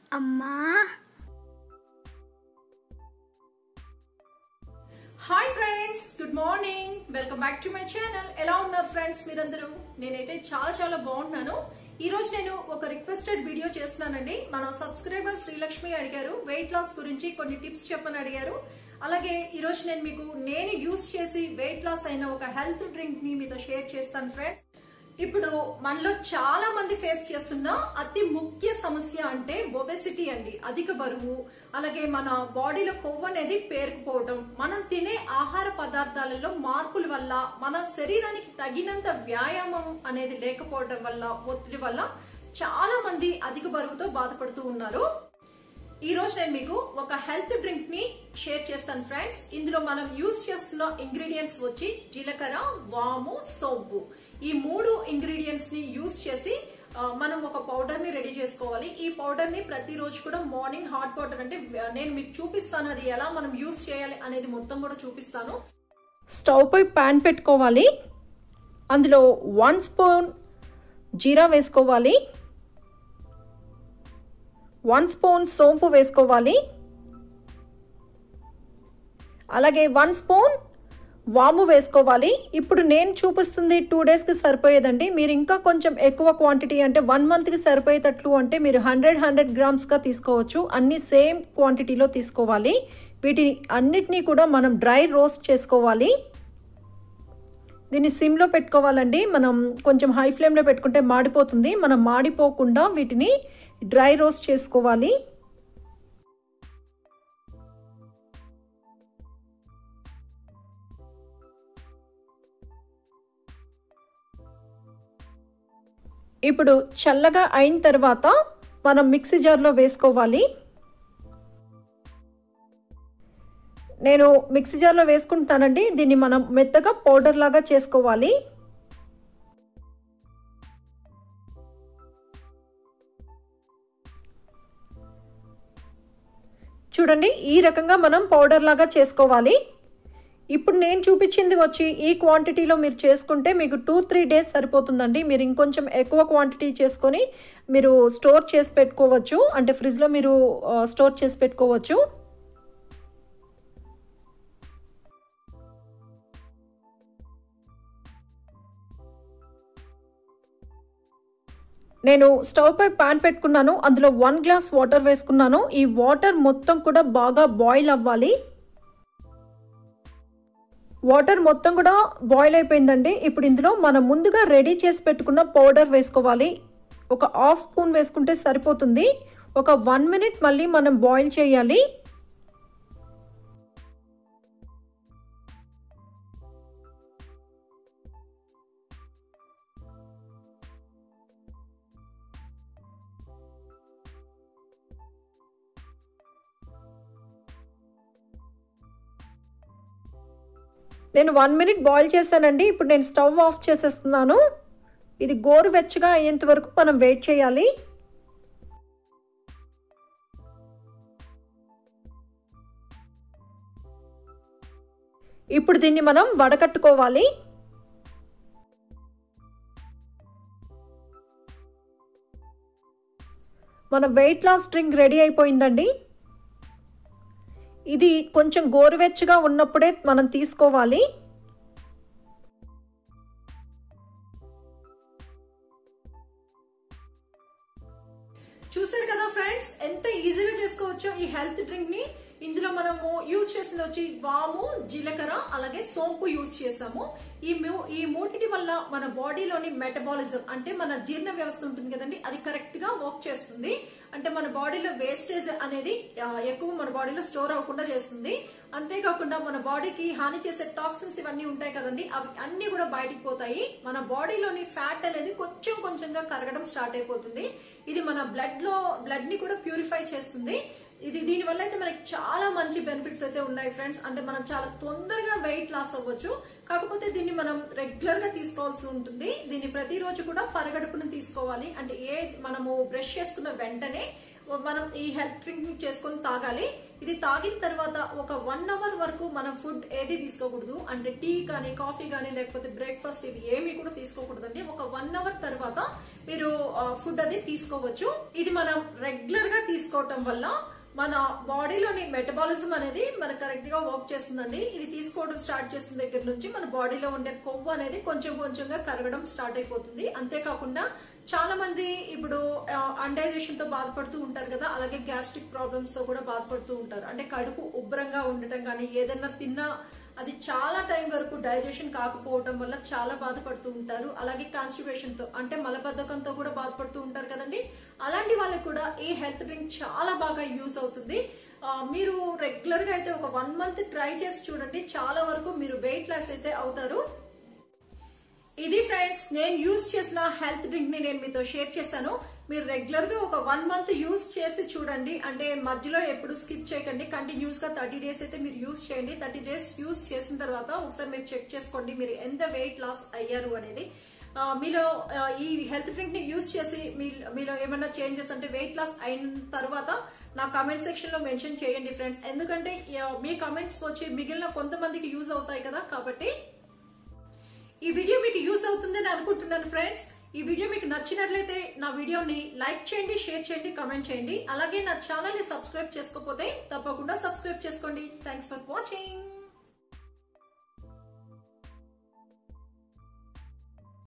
అమ్మా hi friends good morning welcome back to my channel ఎలా ఉన్నారు ఫ్రెండ్స్ మీరందరూ నేనైతే చాలా చాలా బాగున్నాను ఈ రోజు నేను ఒక రిక్వెస్టెడ్ వీడియో చేస్తున్నానండి మన సబ్స్క్రైబర్ శ్రీలక్ష్మి అడిగారు వెయిట్ లాస్ గురించి కొన్ని టిప్స్ చెప్పని అడిగారు అలాగే ఈ రోజు నేను మీకు నేను యూస్ చేసి వెయిట్ లాస్ అయిన ఒక హెల్త్ డ్రింక్ ని మీతో షేర్ చేస్తాను ఫ్రెండ్స్ ఇప్పుడు మనలో చాలా మంది ఫేస్ చేస్తున్న అతి ముఖ్య సమస్య అంటే ఒబెసిటీ అండి అధిక బరువు అలాగే మన బాడీలో కొవ్వు అనేది పేరుకుపోవడం మనం తినే ఆహార పదార్థాలలో మార్పుల వల్ల మన శరీరానికి తగినంత వ్యాయామం అనేది లేకపోవడం వల్ల ఒత్తిడి వల్ల చాలా మంది అధిక బరువుతో బాధపడుతూ ఉన్నారు ఈ రోజు నేను మీకు ఒక హెల్త్ డ్రింక్ ని షేర్ చేస్తాను ఫ్రెండ్స్ ఇందులో మనం యూజ్ చేస్తున్న ఇంగ్రీడియంట్స్ వచ్చి జీలకర్ర వాము సోంపు ఈ మూడు ఇంగ్రీడియంట్స్ ని యూజ్ చేసి ఆ, మనం ఒక పౌడర్ ని రెడీ చేసుకోవాలి ఈ పౌడర్ ని ప్రతిరోజు కూడా మార్నింగ్ హాట్ వాటర్ అంటే ఆ, నేను మీకు చూపిస్తాను అది ఎలా మనం యూజ్ చేయాలి అనేది మొత్తం కూడా చూపిస్తాను స్టవ్ పై పాన్ పెట్టుకోవాలి అందులో వన్ స్పూన్ జీరా వేసుకోవాలి వన్ స్పూన్ సోంపు వేసుకోవాలి అలాగే వన్ స్పూన్ వాము వేసుకోవాలి ఇప్పుడు నేను చూపిస్తుంది టూ డేస్కి సరిపోయేదండి మీరు ఇంకా కొంచెం ఎక్కువ క్వాంటిటీ అంటే వన్ మంత్కి సరిపోయేటట్లు అంటే మీరు హండ్రెడ్ హండ్రెడ్ గ్రామ్స్గా తీసుకోవచ్చు అన్ని సేమ్ క్వాంటిటీలో తీసుకోవాలి వీటి అన్నిటినీ కూడా మనం డ్రై రోస్ట్ చేసుకోవాలి దీన్ని సిమ్లో పెట్టుకోవాలండి మనం కొంచెం హై ఫ్లేమ్లో పెట్టుకుంటే మాడిపోతుంది మనం మాడిపోకుండా వీటిని డ్రై రోస్ట్ చేసుకోవాలి ఇప్పుడు చల్లగా అయిన తర్వాత మనం మిక్సీ జార్లో వేసుకోవాలి నేను మిక్సీ జార్లో వేసుకుంటానండి దీన్ని మనం మెత్తగా పౌడర్ లాగా చేసుకోవాలి చూడండి ఈ రకంగా మనం పౌడర్ లాగా చేసుకోవాలి ఇప్పుడు నేను చూపించింది వచ్చి ఈ క్వాంటిటీలో మీరు చేసుకుంటే మీకు టూ త్రీ డేస్ సరిపోతుందండి మీరు ఇంకొంచెం ఎక్కువ క్వాంటిటీ చేసుకొని మీరు స్టోర్ చేసి పెట్టుకోవచ్చు అంటే ఫ్రిడ్జ్లో మీరు ఆ, స్టోర్ చేసి పెట్టుకోవచ్చు నేను స్టవ్ పై పాన్ పెట్టుకున్నాను అందులో వన్ గ్లాస్ వాటర్ వేసుకున్నాను ఈ వాటర్ మొత్తం కూడా బాగా బాయిల్ అవ్వాలి వాటర్ మొత్తం కూడా బాయిల్ అయిపోయిందండి ఇప్పుడు ఇందులో మనం ముందుగా రెడీ చేసి పెట్టుకున్న పౌడర్ వేసుకోవాలి ఒక హాఫ్ స్పూన్ వేసుకుంటే సరిపోతుంది ఒక వన్ మినిట్ మళ్ళీ మనం బాయిల్ చేయాలి నేను వన్ మినిట్ బాయిల్ చేశానండి ఇప్పుడు నేను స్టవ్ ఆఫ్ చేసేస్తున్నాను ఇది గోరువెచ్చగా అయ్యేంత వరకు మనం వెయిట్ చేయాలి ఇప్పుడు దీన్ని మనం వడకట్టుకోవాలి మన వెయిట్ లాస్ డ్రింక్ రెడీ అయిపోయిందండి ఇది కొంచెం గోరువెచ్చగా ఉన్నప్పుడే మనం తీసుకోవాలి చూసారు కదా ఫ్రెండ్స్ ఎంత ఈజీగా చేసుకోవచ్చో ఈ హెల్త్ డ్రింక్ ని ఇందులో మనము యూజ్ చేసింది వచ్చి వాము జీలకర్ర అలాగే సోంపు యూజ్ చేసాము ఈ మూ- ఈ మూటిటి వల్ల మన బాడీలోని మెటబాలిజం అంటే మన జీర్ణ వ్యవస్థ ఉంటుంది కదండి అది కరెక్ట్ గా వర్క్ చేస్తుంది అంటే మన బాడీలో వేస్టేజ్ అనేది ఆ, ఎక్కువ మన బాడీలో స్టోర్ అవ్వకుండా చేస్తుంది అంతేకాకుండా మన బాడీకి హాని చేసే టాక్సిన్స్ ఇవన్నీ ఉంటాయి కదండి అవి అన్ని కూడా బయటికి పోతాయి మన బాడీలోని ఫ్యాట్ అనేది కొంచెం కొంచెంగా కరగడం స్టార్ట్ అయిపోతుంది ఇది మన బ్లడ్ లో బ్లడ్ ని కూడా ప్యూరిఫై చేస్తుంది ఇది దీని వల్ల అయితే మనకి చాలా మంచి బెనిఫిట్స్ అయితే ఉన్నాయి ఫ్రెండ్స్ అంటే మనం చాలా తొందరగా వెయిట్ లాస్ అవ్వచ్చు కాకపోతే దీన్ని మనం రెగ్యులర్ గా తీసుకోవాల్సి ఉంటుంది దీన్ని ప్రతిరోజు కూడా పరగడుపున తీసుకోవాలి అంటే ఏ మనము బ్రష్ చేసుకున్న వెంటనే మనం ఈ హెల్త్ డ్రింక్ ని చేసుకొని తాగాలి ఇది తాగిన తర్వాత ఒక వన్ అవర్ వరకు మనం ఫుడ్ ఏది తీసుకోకూడదు అంటే టీ కానీ కాఫీ కానీ లేకపోతే బ్రేక్ఫాస్ట్ ఇవి ఏమి కూడా తీసుకోకూడదండి ఒక వన్ అవర్ తర్వాత మీరు ఫుడ్ అది తీసుకోవచ్చు ఇది మనం రెగ్యులర్ గా తీసుకోవటం వల్ల మన బాడీలోని మెటబాలిజం అనేది మన కరెక్ట్ గా వర్క్ చేస్తుందండి ఇది తీసుకోవడం స్టార్ట్ చేసిన దగ్గర నుంచి మన బాడీలో ఉండే కొవ్వు అనేది కొంచెం కొంచెంగా కరగడం స్టార్ట్ అయిపోతుంది అంతేకాకుండా చాలా మంది ఇప్పుడు అండైజేషన్ తో బాధపడుతూ ఉంటారు కదా అలాగే గ్యాస్ట్రిక్ ప్రాబ్లమ్స్ తో కూడా బాధపడుతూ ఉంటారు అంటే కడుపు ఉబ్బరంగా ఉండటం కానీ ఏదైనా తిన్నా అది చాలా టైం వరకు డైజెషన్ కాకపోవడం వల్ల చాలా బాధపడుతూ ఉంటారు అలాగే కాన్స్టిపేషన్ తో అంటే మలబద్ధకంతో కూడా బాధపడుతూ ఉంటారు కదండి అలాంటి వాళ్ళకి కూడా ఈ హెల్త్ డ్రింక్ చాలా బాగా యూస్ అవుతుంది ఆ, మీరు రెగ్యులర్ గా అయితే ఒక వన్ మంత్ ట్రై చేసి చూడండి చాలా వరకు మీరు వెయిట్ లాస్ అయితే అవుతారు ఇది ఫ్రెండ్స్ నేను యూజ్ చేసిన హెల్త్ డ్రింక్ ని నేను మీతో షేర్ చేశాను మీరు రెగ్యులర్ గా ఒక వన్ మంత్ యూజ్ చేసి చూడండి అంటే మధ్యలో ఎప్పుడు స్కిప్ చేయకండి కంటిన్యూస్ గా థర్టీ డేస్ అయితే మీరు యూజ్ చేయండి థర్టీ డేస్ యూజ్ చేసిన తర్వాత ఒకసారి మీరు చెక్ చేసుకోండి మీరు ఎంత వెయిట్ లాస్ అయ్యారు అనేది ఆ, మీలో ఆ, ఈ హెల్త్ డ్రింక్ ని యూజ్ చేసి మీ- మీలో ఏమైనా చేంజెస్ అంటే వెయిట్ లాస్ అయిన తర్వాత నా కామెంట్ సెక్షన్ లో మెన్షన్ చేయండి ఫ్రెండ్స్ ఎందుకంటే ఆ, మీ కామెంట్స్ వచ్చి మిగిలిన కొంతమందికి యూజ్ అవుతాయి కదా కాబట్టి ఈ వీడియో మీకు యూస్ అవుతుందని అనుకుంటున్నాను ఫ్రెండ్స్ ఈ వీడియో మీకు నచ్చినట్లయితే నా వీడియోని లైక్ చేయండి షేర్ చేయండి కామెంట్ చేయండి అలాగే నా ఛానల్ ని సబ్స్క్రైబ్ చేసుకోకపోతే తప్పకుండా సబ్స్క్రైబ్ చేసుకోండి థ్యాంక్స్ ఫర్ వాచింగ్